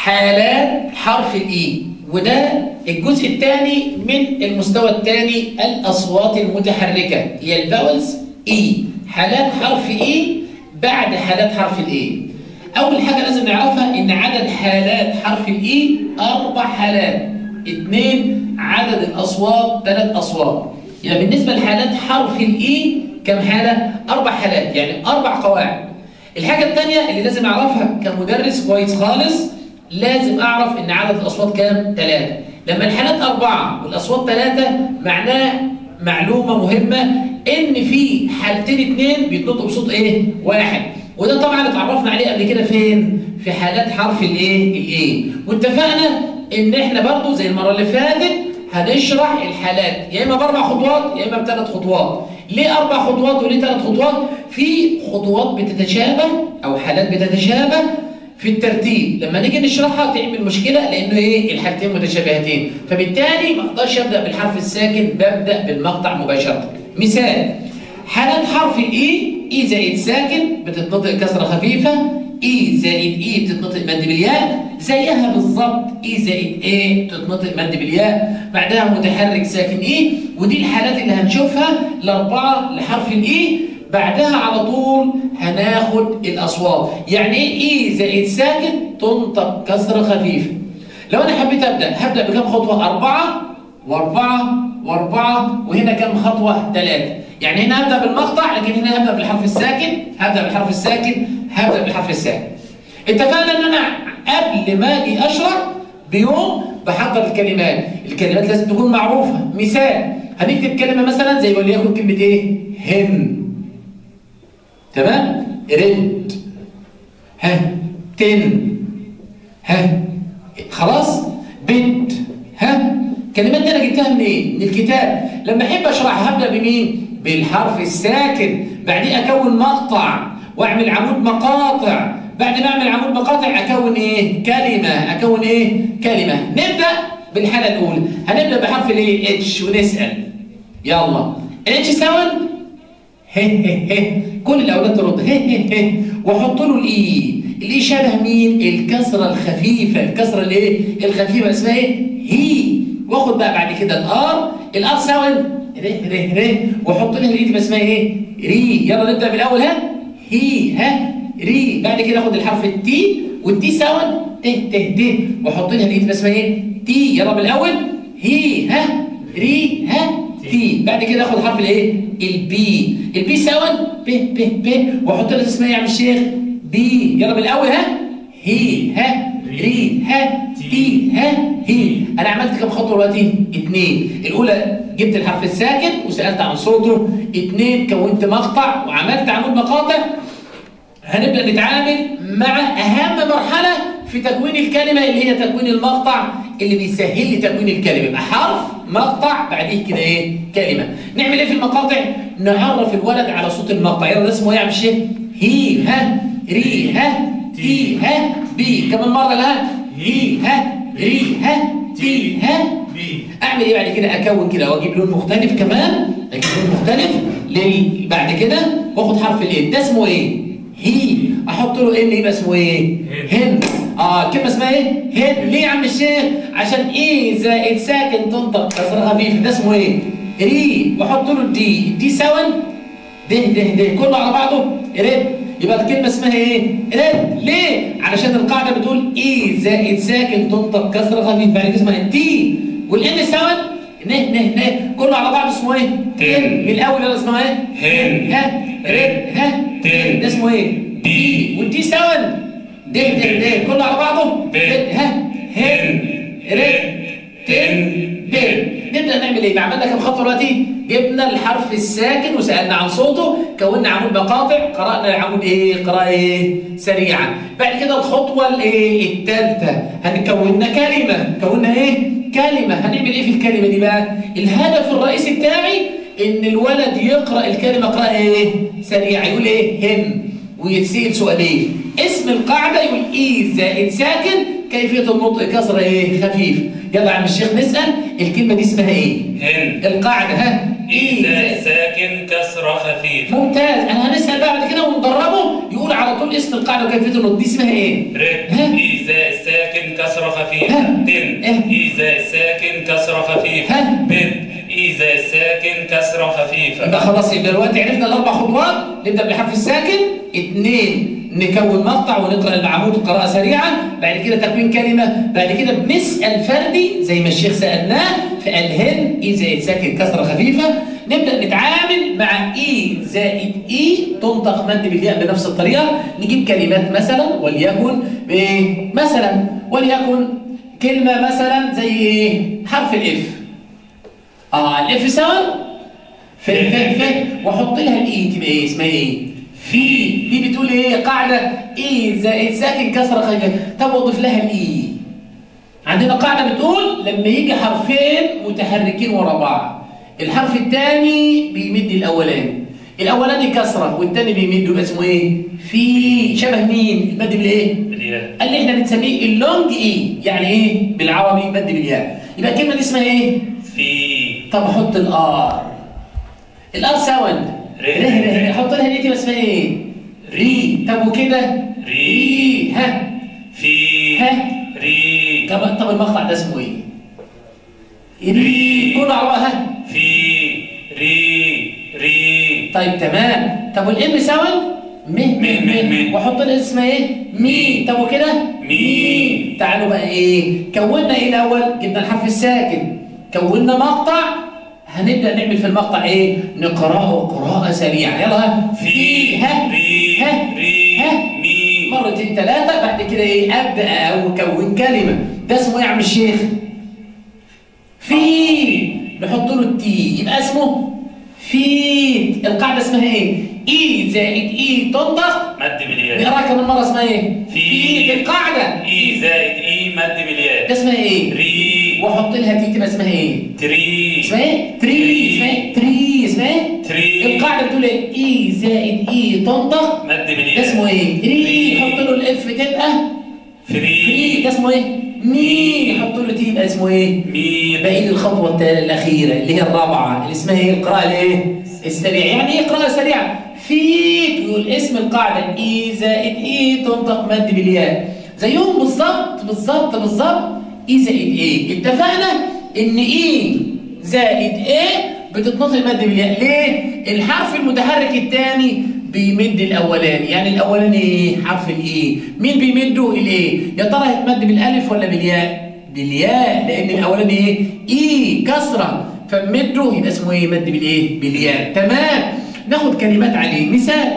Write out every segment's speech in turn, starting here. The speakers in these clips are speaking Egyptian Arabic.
حالات حرف الاي وده الجزء الثاني من المستوى الثاني الاصوات المتحركه هي الفاولز اي حالات حرف اي بعد حالات حرف الاي اول حاجه لازم نعرفها ان عدد حالات حرف الاي اربع حالات اثنين عدد الاصوات ثلاث اصوات يعني بالنسبه لحالات حرف الاي كم حاله اربع حالات يعني اربع قواعد الحاجه الثانيه اللي لازم اعرفها كمدرس كويس خالص لازم اعرف ان عدد الاصوات كام ثلاثه لما الحالات اربعه والاصوات ثلاثه معناه معلومه مهمه ان في حالتين اثنين بيتنطقوا بصوت ايه واحد وده طبعا اتعرفنا عليه قبل كده فين في حالات حرف الايه الايه واتفقنا ان احنا برضو زي المره اللي فاتت هنشرح الحالات يا اما باربع خطوات يا اما بثلاث خطوات ليه اربع خطوات وليه ثلاث خطوات في خطوات بتتشابه او حالات بتتشابه في الترتيب لما نيجي نشرحها تعمل مشكله لانه ايه الحالتين متشابهتين فبالتالي ما اقدرش ابدا بالحرف الساكن ببدا بالمقطع مباشره مثال حالات حرف الاي اي زائد ساكن بتتنطق كسره خفيفه اي زائد اي بتتنطق مد بالياء زيها بالظبط اي زائد اي بتتنطق مد بالياء بعدها متحرك ساكن اي ودي الحالات اللي هنشوفها الاربعه لحرف الاي بعدها على طول هناخد الاصوات يعني ايه اي زائد ساكن تنطق كسره خفيفه لو انا حبيت ابدا هبدا بكم خطوه اربعه واربعه واربعه وهنا كم خطوه ثلاثه يعني هنا هبدا بالمقطع لكن هنا هبدا بالحرف الساكن هبدا بالحرف الساكن هبدا بالحرف الساكن اتفقنا ان انا قبل ما اجي اشرح بيوم بحضر الكلمات الكلمات لازم تكون معروفه مثال هنكتب كلمه مثلا زي وليكن كلمه ايه هم تمام رد ها تن ها خلاص بنت ها الكلمات دي انا جبتها منين إيه؟ من الكتاب لما احب اشرحها هبدا بمين بالحرف الساكن بعدين اكون مقطع واعمل عمود مقاطع بعد ما اعمل عمود مقاطع اكون ايه كلمه اكون ايه كلمه نبدا بالحاله الاولى هنبدا بحرف الايه اتش ونسال يلا اتش ساوند هه هه هه كل الاولاد ترد هه هه هه واحط له الاي الاي شبه مين الكسره الخفيفه الكسره الايه الخفيفه اسمها ايه هي واخد بقى بعد كده الار الار ساوند ره ره ره واحط لها الايد اسمها ايه ري يلا نبدا بالاول ها هي ها ري بعد كده اخد الحرف التي والتي ساوند ت ت ت واحط لها الايد اسمها ايه تي يلا بالاول هي ها ري ها تي بعد كده اخد حرف الايه البي البي ساوند ب ب ب واحط لها اسمها ايه يا عم الشيخ بي يلا بالاول ها هي ها ري ها تي ها هي انا عملت كم خطوه دلوقتي اثنين الاولى جبت الحرف الساكن وسالت عن صوته اثنين كونت مقطع وعملت عمود مقاطع هنبدا نتعامل مع اهم مرحله في تكوين الكلمه اللي هي تكوين المقطع اللي بيسهل لي تكوين الكلمه يبقى حرف مقطع بعديه كده ايه كلمه نعمل ايه في المقاطع نعرف الولد على صوت المقطع يلا ده اسمه ايه يا عم الشيخ هي ها ري ها تي ها بي كمان مره لا هي ها ري ها تي ها بي اعمل ايه بعد كده اكون كده واجيب لون مختلف كمان اجيب لون مختلف لل... بعد كده واخد حرف الايه ده اسمه ايه هي احط له ان يبقى اسمه ايه هن اه كلمه اسمها ايه هن ليه يا عم الشيخ عشان ايه زائد ساكن تنطق كسر خفيف ده اسمه ايه ري واحط له الدي الدي ساون ده ده ده كله على بعضه رد يبقى الكلمه اسمها ايه رد ليه علشان القاعده بتقول ايه زائد ساكن تنطق كسر خفيف بعد كده اسمها تي والان ساون نه نه نه كله على بعضه اسمه ايه تن. من الاول يلا اسمه ايه هن. ها رد ها تن. ده اسمه ايه دي. والدي ساون ده ده ده كله على بعضه ب. رد ها هن رد تن ب نبدا نعمل ايه عملنا كم خطوه دلوقتي جبنا الحرف الساكن وسالنا عن صوته كونا عمود مقاطع قرانا العمود ايه قراءه ايه سريعه بعد كده الخطوه الايه الثالثه هنكونا كلمه كونا ايه كلمه هنعمل ايه في الكلمه دي بقى الهدف الرئيسي بتاعي ان الولد يقرا الكلمه قراءه ايه سريعه يقول ايه هم ويتسال سؤالين اسم القاعده يقول اي زائد ساكن كيفيه النطق كسر ايه خفيف يلا يا عم الشيخ نسال الكلمه دي اسمها ايه هن القاعده ها اي إذا زائد ساكن كسرة خفيفة ممتاز انا هنسال بقى بعد كده وندربه يقول على طول اسم القاعده وكيفيه النطق دي اسمها ايه رد ها؟ إذا ساكن كسرة ها تن إيه؟ إي زائد ساكن كسرة خفيفة ها؟ بد إي زائد ساكن كسرة يبقى خفيفة خلاص يبقى دلوقتي عرفنا الاربع خطوات نبدا بالحرف الساكن اثنين نكون مقطع ونقرا المعمود قراءه سريعا بعد كده تكوين كلمه بعد كده بنسال فردي زي ما الشيخ سالناه فالهن اي زائد ساكن كسره خفيفه نبدا نتعامل مع اي زائد اي تنطق مد بالياء بنفس الطريقه نجيب كلمات مثلا وليكن بايه مثلا وليكن كلمه مثلا زي ايه حرف الاف اه الاف سوا ف ف ف واحط لها الاي تبقى ايه اسمها ايه في دي بتقول ايه قاعده اي زائد ساكن كسره خفيفه طب واضيف لها الاي عندنا قاعده بتقول لما يجي حرفين متحركين ورا بعض الحرف الثاني بيمد الاولاني الاولاني كسره والثاني بيمد يبقى اسمه ايه في شبه مين المد بالايه بالياء قال لي احنا بنسميه اللونج اي يعني ايه بالعربي مد بالياء يبقى الكلمه دي اسمها ايه في طب احط الار الار ساوند ر. ره ره احط لها دي تبقى اسمها ايه ري طب وكده ري. ها في ها؟ ري طب طب المقطع ده اسمه ايه ري ري. كله على بعض ها في ري ري طيب تمام طب والام ساوند م م م- م م. واحط لها اسمها ايه مي طب وكده مي. تعالوا بقى ايه كونا ايه الاول جبنا الحرف الساكن كونا مقطع هنبدا نعمل في المقطع ايه نقراه قراءه سريعه يلا ها في ها ري ها ري ها مي مرتين ثلاثه بعد كده ايه ابدا او اكون كلمه ده اسمه ايه يا عم الشيخ في نحط له التي يبقى اسمه في القاعده اسمها ايه اي زائد اي تنطق مد بالياء نقراها كمان مره اسمها ايه في. القاعده إي زائد إي مد ده بالياء اسمها ايه ري واحط لها تي تبقى اسمها ايه تري اسمها ايه تري اسمها ايه تري اسمها ايه تري القاعده بتقول ايه اي زائد اي تنطق مد بالياء ده اسمه ايه ري حط له الاف تبقى فري فري ده اسمه ايه مي حط له تي يبقى اسمه ايه مي باقي لي الخطوه التا- الاخيره اللي هي الرابعه اللي اسمها ايه القراءه الايه السريعه يعني ايه قراءه سريعه في تقول اسم القاعده اي زائد اي تنطق مد بالياء زيهم بالظبط بالظبط بالظبط اي زائد اي اتفقنا ان اي زائد ايه بتتنطق مد بالياء ليه الحرف المتحرك الثاني بيمد الاولاني يعني الاولاني ايه حرف الايه مين بيمده الايه يا ترى هيتمد بالالف ولا بالياء بالياء لان الاولاني ايه اي كسره فمده يبقى اسمه ايه مد بالايه بالياء تمام ناخد كلمات عليه مثال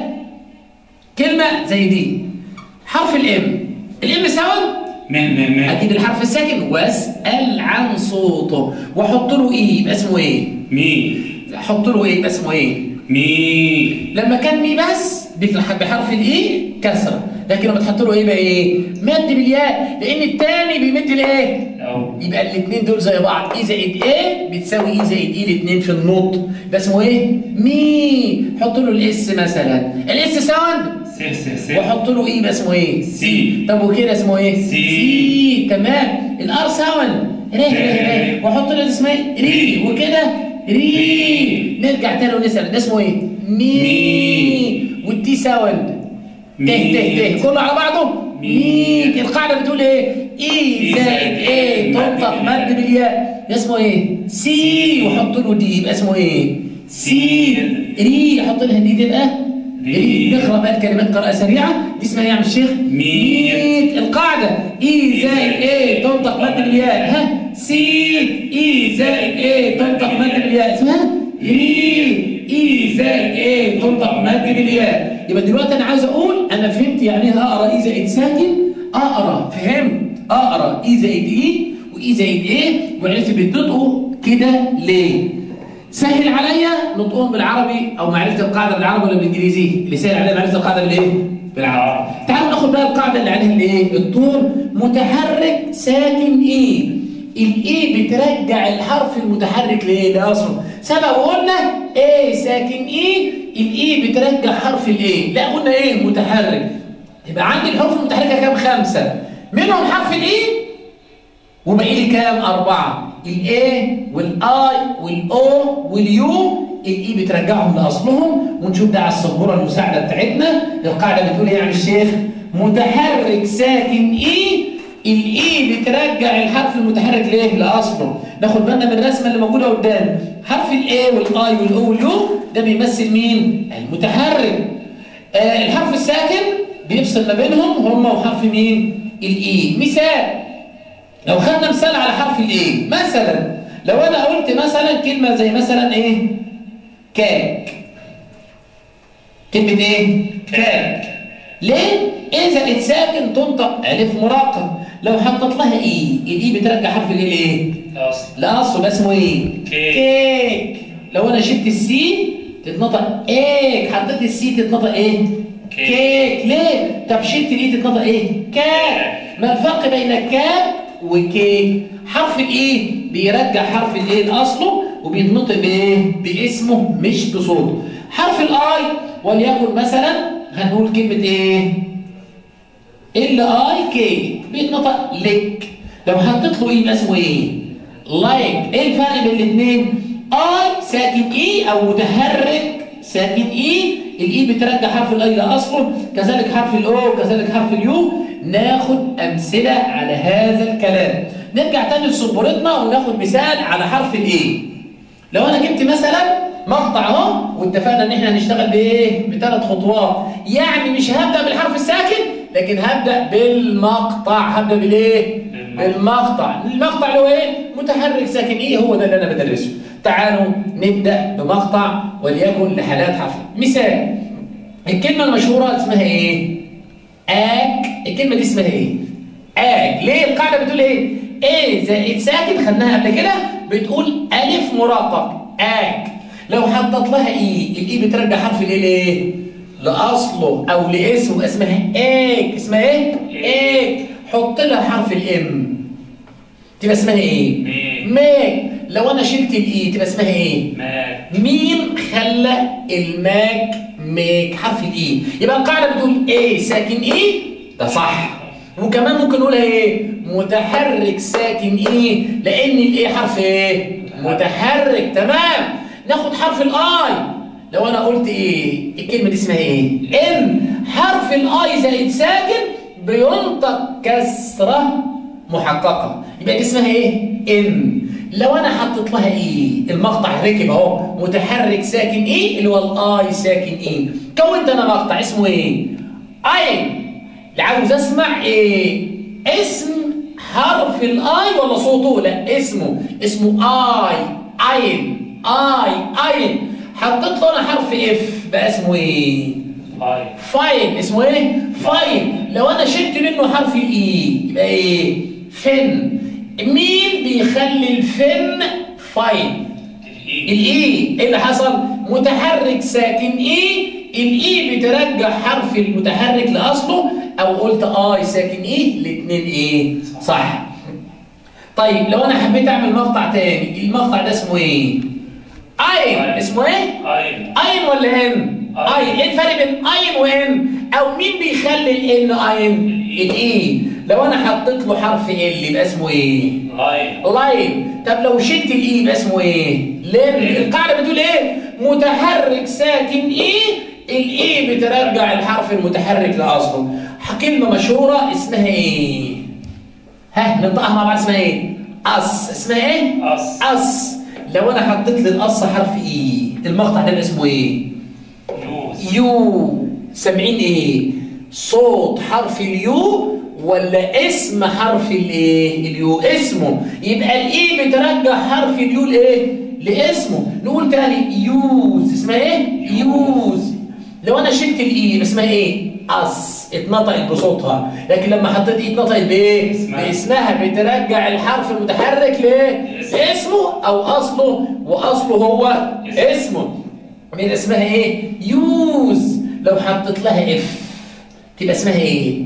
كلمه زي دي حرف الام الام ساوند م م م اجيب الحرف الساكن واسال عن صوته واحط له ايه يبقى اسمه ايه مي احط له ايه يبقى اسمه ايه مي لما كان مي بس بيفتح بحرف الاي كسره لكن لما تحط له ايه بقى ايه مد بالياء لان الثاني بيمد الايه أو يبقى الاثنين دول زي بعض اي زائد ايه بتساوي اي زائد ايه الاثنين في النطق ده اسمه ايه مي حط له الاس مثلا الاس ساوند س س س واحط له ايه يبقى اسمه ايه سي. طب وكده اسمه ايه سي. سي تمام الار ساوند ره ره ره واحط له اسمه ايه ري وكده ري نرجع تاني ونسال ده اسمه ايه مي مي. والتي ساوند ته مي. ته ته كله على بعضه مي. مي القاعده بتقول ايه اي زائد ايه تنطق مد بالياء ده اسمه ايه سي وحط له دي يبقى اسمه ايه سي ري احط لها دي تبقى ري ري. نقرا بقى الكلمات قراءه سريعه دي اسمها ايه يا عم الشيخ ميت. ميت القاعده اي زائد ايه تنطق مد بالياء ها سي اي زائد ايه تنطق مد بالياء اسمها ري اي زائد ايه تنطق مد بالياء يبقى دلوقتي انا عايز اقول انا فهمت يعني ايه اقرا اي زائد ساكن اقرا فهمت اقرا اي زائد اي واي زائد ايه وعرفت بتنطقوا كده ليه سهل عليا نطقهم بالعربي او معرفه القاعده بالعربي ولا بالانجليزي اللي سهل عليا معرفه القاعده بالايه بالعربي تعالوا ناخد بقى القاعده اللي عليها الايه الطول متحرك ساكن ايه الايه بترجع الحرف المتحرك لايه لاصله سبق وقلنا ايه ساكن ايه الايه بترجع حرف الايه لا قلنا ايه متحرك يبقى عندي الحروف المتحركه كام خمسه منهم حرف الايه وباقي لي كام أربعة الاي والاي والاو واليو الاي بترجعهم لاصلهم ونشوف ده على السبوره المساعده بتاعتنا القاعده بتقول ايه يا عم الشيخ متحرك ساكن اي الاي بترجع الحرف المتحرك ليه لاصله ناخد بالنا من الرسمه اللي موجوده قدام حرف الاي والاي والاو واليو ده بيمثل مين المتحرك آه الحرف الساكن بيفصل ما بينهم هم وحرف مين الاي مثال لو خدنا مثال على حرف الاي مثلا لو انا قلت مثلا كلمه زي مثلا ايه كاك كلمه ايه كاك ليه اذا اتساكن تنطق الف مراقب لو حطيت لها اي الاي بترجع حرف الايه لايه أصل لاصله ده اسمه ايه كيك. كيك لو انا شلت السي تتنطق ايك حطيت السي تتنطق ايه كيك. كيك ليه طب شلت الاي تتنطق ايه كاك ما الفرق بين كاك وكيك حرف الاي بيرجع حرف الايه لاصله وبيتنطق بايه باسمه مش بصوته حرف الاي وليكن مثلا هنقول كلمه ايه ال اي كي بيتنطق لك لو حطيت له ايه يبقى اسمه ايه لايك ايه الفرق بين الاثنين اي ساكن اي او متحرك ساكن اي الاي بترجع حرف الاي لاصله كذلك حرف الاو كذلك حرف اليو ناخد امثله على هذا الكلام نرجع تاني لسبورتنا وناخد مثال على حرف الاي لو انا جبت مثلا مقطع اهو واتفقنا ان احنا هنشتغل بايه بثلاث خطوات يعني مش هبدا بالحرف الساكن لكن هبدا بالمقطع هبدا بالايه بالمقطع المقطع اللي هو ايه متحرك ساكن ايه هو ده اللي انا بدرسه تعالوا نبدا بمقطع وليكن لحالات حرف مثال الكلمه المشهوره اسمها ايه اك الكلمه دي اسمها ايه اك ليه القاعده بتقول ايه ايه زائد ساكن خدناها قبل كده بتقول الف مرقق اك لو حطيت لها اي الاي بترجع حرف الايه لايه لاصله او لاسمه اسمها ايك اسمها ايه ايك حط لها حرف الام تبقى اسمها ايه ميك. ميك لو انا شلت الاي تبقى اسمها ايه ماك مين خلى الماك ميك حرف الاي يبقى القاعده بتقول ايه ساكن ايه ده صح وكمان ممكن نقولها ايه متحرك ساكن ايه لان الايه حرف ايه متحرك تمام ناخد حرف الاي لو انا قلت ايه الكلمه دي اسمها ايه ان حرف الاي زائد ساكن بينطق كسره محققه يبقى دي اسمها ايه ان لو انا حطيت لها ايه المقطع ركب اهو متحرك ساكن ايه اللي هو الاي ساكن ايه كونت انا مقطع اسمه ايه اي اللي عاوز اسمع ايه اسم حرف الاي ولا صوته لا اسمه اسمه اي عين اي عين حطيت له انا حرف اف بقى اسمه ايه هاي فاين اسمه ايه فاين لو انا شلت منه حرف الاي يبقى ايه فن مين بيخلي الفن فاين الاي الاي ايه اللي حصل متحرك ساكن اي الاي بترجع حرف المتحرك لاصله او قلت اي ساكن ايه الاثنين ايه صح طيب لو انا حبيت اعمل مقطع تاني المقطع ده اسمه ايه اين اسمه ايه اين اين ولا ان اين ايه الفرق بين اين وان او مين بيخلي الان اين الاي لو انا حطيت له حرف ال يبقى اسمه ايه لاين لاين طب لو شلت الاي يبقى اسمه ايه لين القاعده بتقول ايه متحرك ساكن ايه الاي بترجع الحرف المتحرك لاصله كلمه مشهوره اسمها ايه ها ننطقها مع بعض اسمها ايه اس اسمها ايه أس. اس لو انا حطيت للاس حرف اي المقطع ده يبقى اسمه ايه يوز يو سامعين ايه صوت حرف اليو ولا اسم حرف الايه اليو اسمه يبقى الاي بترجع حرف اليو لايه لاسمه نقول تاني يوز اسمها ايه يوز لو انا شلت الاي اسمها ايه اس اتنطقت بصوتها لكن لما حطيت اي اتنطقت بايه اسمها. باسمها بترجع الحرف المتحرك ليه اسم. اسمه او اصله واصله هو اسم. اسمه من اسمها ايه يوز لو حطيت لها اف تبقى اسمها ايه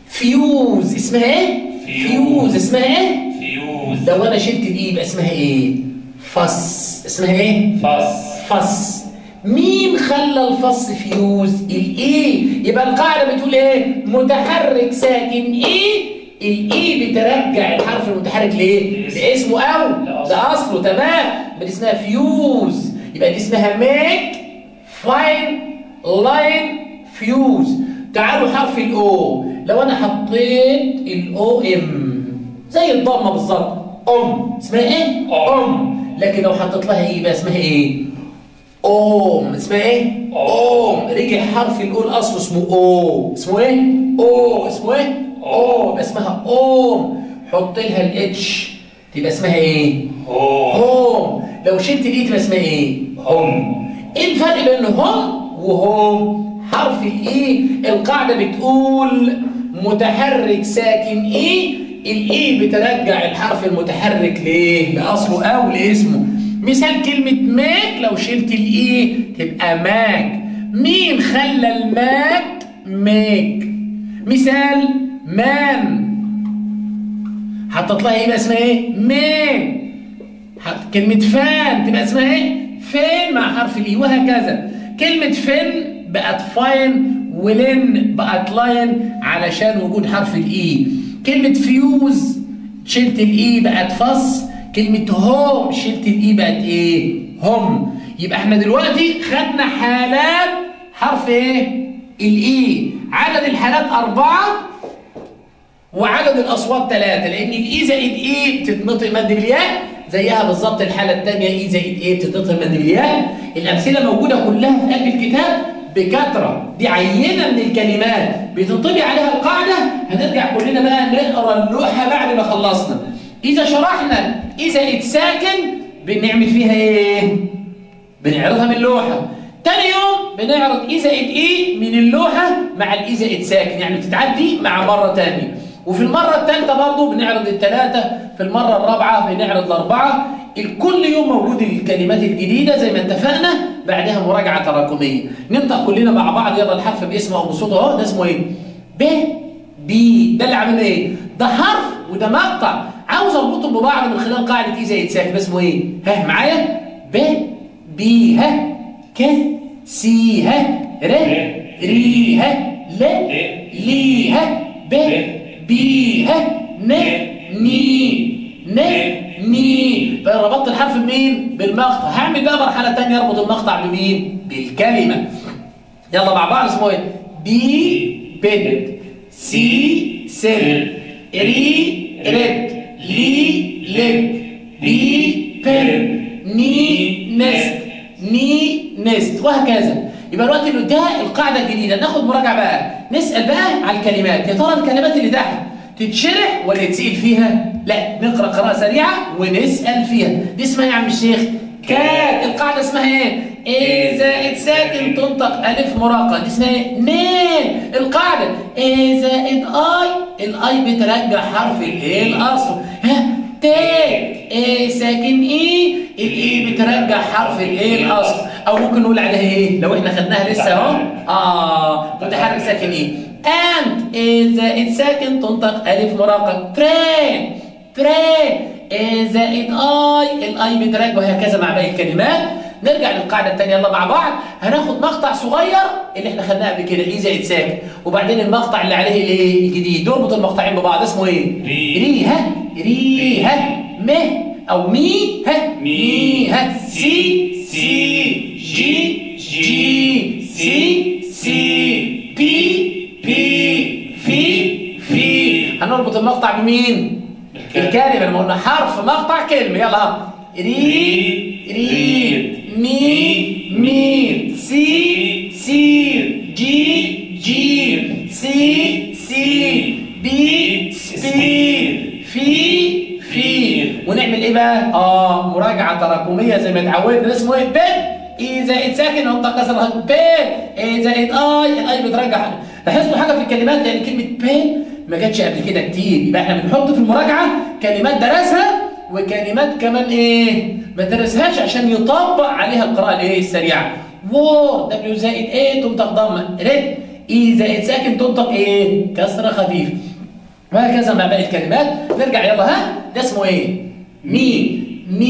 فيوز اسمها ايه فيوز. فيوز اسمها ايه فيوز لو انا شلت الاي يبقى اسمها ايه فص اسمها ايه فص فص مين خلى الفص فيوز الاي يبقى القاعده بتقول ايه متحرك ساكن ايه الاي بترجع الحرف المتحرك ليه لاسم. لاسمه او لأصله. لاصله تمام دي اسمها فيوز يبقى دي اسمها ميك فاين لاين فيوز تعالوا حرف الاو لو انا حطيت الاو ام زي الضمه بالظبط ام اسمها ايه ام لكن لو حطيت لها ايه بقى اسمها ايه اوم اسمها ايه اوم رجع حرف الاو الاصل اسمه او اسمه ايه او اسمه ايه او يبقى اسمها اوم حط لها الاتش تبقى اسمها ايه هو هوم لو شلت الاي تبقى اسمها ايه هم ايه الفرق بين هوم وهوم حرف الاي القاعده بتقول متحرك ساكن اي الاي بترجع الحرف المتحرك ليه لاصله او لاسمه مثال كلمه ماك لو شلت الاي تبقى ماك مين خلى الماك ميك مثال مان حطت لها ايه بقى اسمها ايه مان حط كلمة فان تبقى اسمها ايه؟ فين مع حرف الاي وهكذا كلمة فين بقت فاين ولين بقت لاين علشان وجود حرف الاي كلمة فيوز شلت الاي بقت فص كلمة هوم شلت الاي بقت ايه؟ هم يبقى احنا دلوقتي خدنا حالات حرف ايه؟ الاي عدد الحالات أربعة وعدد الاصوات ثلاثه لان الاي زائد اي بتتنطق مد بالياء زيها بالظبط الحاله الثانيه اي زائد اي بتتنطق مد بالياء الامثله موجوده كلها في قلب الكتاب بكثره دي عينه من الكلمات بتنطبق عليها القاعده هنرجع كلنا بقى نقرا اللوحه بعد ما خلصنا اذا شرحنا اي زائد ساكن بنعمل فيها ايه بنعرضها من اللوحه تاني يوم بنعرض اي زائد اي من اللوحه مع الاي زائد ساكن يعني بتتعدي مع مره تانية وفي المره الثالثه برضه بنعرض الثلاثه في المره الرابعه بنعرض الاربعه كل يوم موجود الكلمات الجديده زي ما اتفقنا بعدها مراجعه تراكميه ننطق كلنا مع بعض يلا الحرف باسمه او بصوته اهو ده اسمه ايه ب بي ده اللي عملنا ايه ده حرف وده مقطع عاوز اربطهم ببعض من خلال قاعده اي زائد ساكن ده اسمه ايه ها معايا ب بي ها ك سي ها ر ري ها ل لي ها ب بي ها ن ني ن ني فربطت الحرف بمين بالمقطع هعمل بقى مرحله ثانيه اربط المقطع بمين بالكلمه يلا مع بعض اسمه ايه بي بيد سي سل ري رد لي لب بي بن ني نست ني نست وهكذا يبقى الوقت اللي ده القاعده الجديده ناخد مراجعه بقى نسال بقى على الكلمات يا ترى الكلمات اللي تحت تتشرح ولا يتسال فيها لا نقرا قراءه سريعه ونسال فيها دي اسمها إيه يا عم الشيخ كات القاعده اسمها ايه ايه زائد ساكن تنطق الف مراقه دي اسمها ايه نين القاعده ايه زائد اي الاي بترجع حرف الايه الاصل ها ت ايه ساكن اي الاي بترجع حرف الايه الاصل او ممكن نقول عليها ايه لو احنا خدناها لسه اهو اه متحرك ساكن ايه انت ايه زائد ساكن تنطق الف مراقه ترين ترين ايه زائد اي الاي بتراجع وهكذا مع باقي الكلمات نرجع للقاعده الثانيه يلا مع بعض هناخد مقطع صغير اللي احنا خدناه قبل كده اي زائد ساكن وبعدين المقطع اللي عليه الايه الجديد نربط المقطعين ببعض اسمه ايه ري. ري ها ري ها م او مي ها مي ها سي سي جي جي سي سي بي بي في في هنربط المقطع بمين الكلمة لما قلنا حرف مقطع كلمة يلا ري ري مي مي سي سي جي جي سي سي بي سبي في في ونعمل ايه بقى؟ اه مراجعة تراكمية زي ما اتعودنا اسمه ايه؟ بن اي زائد ساكن نقطة كسر ب اي زائد اي الاي بترجع لاحظتوا حاجة في الكلمات لان كلمة ب ما جاتش قبل كده كتير يبقى احنا بنحط في المراجعة كلمات درسها وكلمات كمان ايه ما درسهاش عشان يطبق عليها القراءة الايه السريعة وور دبليو زائد ايه تنطق ضمة رد اي زائد ساكن تنطق ايه كسر خفيف وهكذا مع باقي الكلمات نرجع يلا ها ده اسمه ايه مي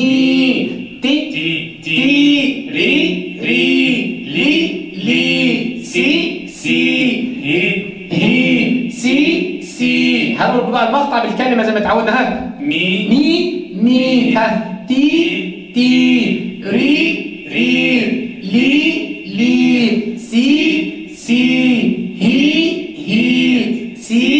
مي تي تي تي ري ري لي لي سي سي هي هي سي سي هنربط بقى المقطع بالكلمه زي ما اتعودنا ها مي مي مي ها تي تي ري ري لي لي سي سي هي هي سي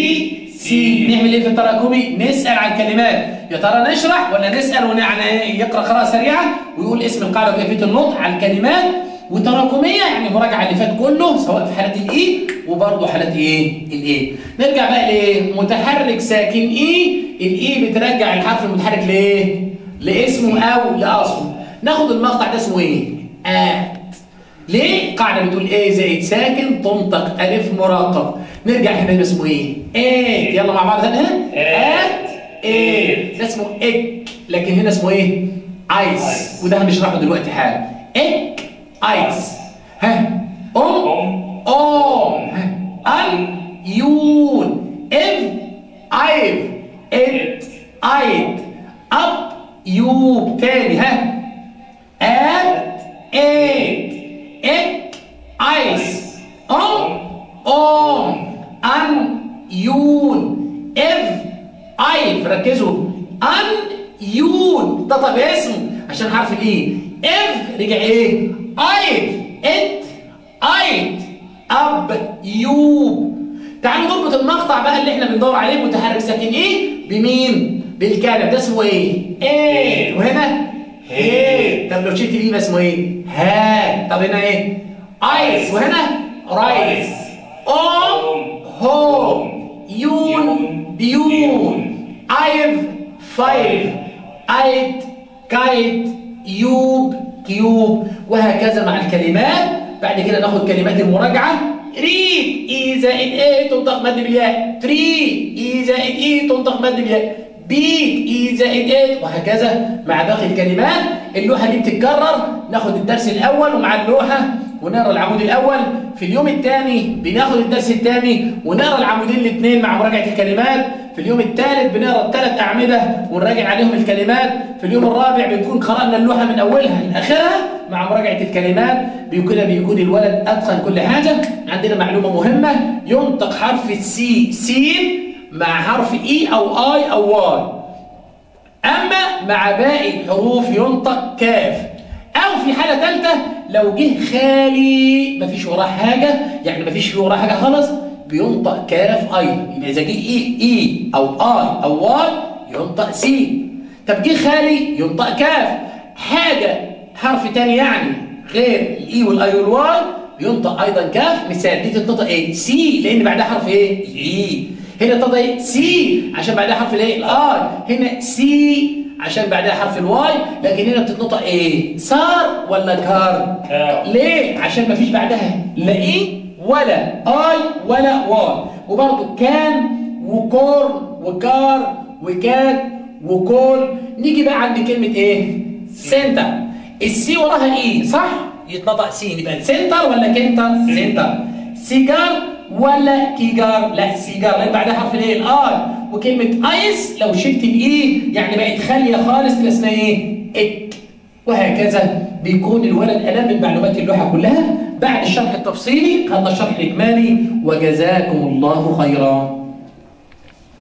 في التراكمي نسال عن كلمات يا ترى نشرح ولا نسال ونعني يقرا قراءه سريعه ويقول اسم القاعده وكيفيه النطق عن الكلمات وتراكميه يعني مراجعه اللي فات كله سواء في حالات الاي وبرضه حالات ايه الاي نرجع بقى لايه متحرك ساكن اي الاي بترجع الحرف المتحرك لايه لاسمه او لاصله ناخد المقطع ده اسمه ايه ات ليه قاعده بتقول ايه زائد ساكن تنطق الف مراقب نرجع هنا ده اسمه ايه ات يلا مع بعض هنا ات ات ده اسمه اك لكن هنا اسمه ايه ايس آيس. وده هنشرحه دلوقتي حالا اك ايس ها ام أم ام ها ان يون اف ايف ات ايت اب يوب تاني ها ات ات اك ايس ام ام ان يون اف ايف ركزوا ان يون ده طب اسم عشان حرف الايه اف رجع ايه ايف ات ايت اب يوب تعالوا نربط المقطع بقى اللي احنا بندور عليه متحرك ساكن ايه بمين بالكلام ده اسمه ايه ايه وهنا ايه طب لو شلت الايه اسمه ايه ها طب هنا ايه ايس وهنا رايس ام هوم يون بيون ايف فايف ايت كايت يوب كيوب وهكذا مع الكلمات بعد كده ناخد كلمات المراجعه ريد اي زائد ايه تنطق مد بالياء تري اي زائد اي تنطق مد بالياء بيت اي زائد ايه وهكذا مع باقي الكلمات اللوحه دي بتتكرر ناخد الدرس الاول ومع اللوحه ونقرا العمود الاول في اليوم الثاني بناخد الدرس الثاني ونقرا العمودين الاثنين مع مراجعه الكلمات في اليوم الثالث بنقرا الثلاث اعمده ونراجع عليهم الكلمات في اليوم الرابع بنكون قرانا اللوحه من اولها لاخرها مع مراجعه الكلمات بكده بيكون الولد اتقن كل حاجه عندنا معلومه مهمه ينطق حرف السي سين مع حرف اي او اي او واي اما مع باقي الحروف ينطق كاف او في حاله ثالثه لو جه خالي مفيش وراه حاجه يعني مفيش فيه وراه حاجه خالص بينطق كاف ايضا يبقى اذا جه اي اي او اي او واي ينطق سي طب جه خالي ينطق كاف حاجه حرف تاني يعني غير الاي والاي والواي بينطق ايضا كاف مثال دي تنطق ايه سي لان بعدها حرف ايه الاي هنا تنطق ايه سي عشان بعدها حرف الايه الاي هنا سي عشان بعدها حرف الواي لكن هنا بتتنطق ايه صار ولا كار كار. ليه عشان ما فيش بعدها لا ايه ولا اي ولا واي وبرضه كان وكور وكار وكاد وكول نيجي بقى عند كلمه ايه سنتر السي وراها ايه صح يتنطق سين يبقى سنتر ولا كنتر سنتر سيجار ولا كيجار لا سيجار لان بعدها حرف الايه الاي وكلمه ايس لو شلت الاي يعني بقت خاليه خالص تبقى اسمها ايه اك وهكذا بيكون الولد ألم من معلومات اللوحة كلها بعد الشرح التفصيلي خدنا الشرح الإجمالي وجزاكم الله خيرا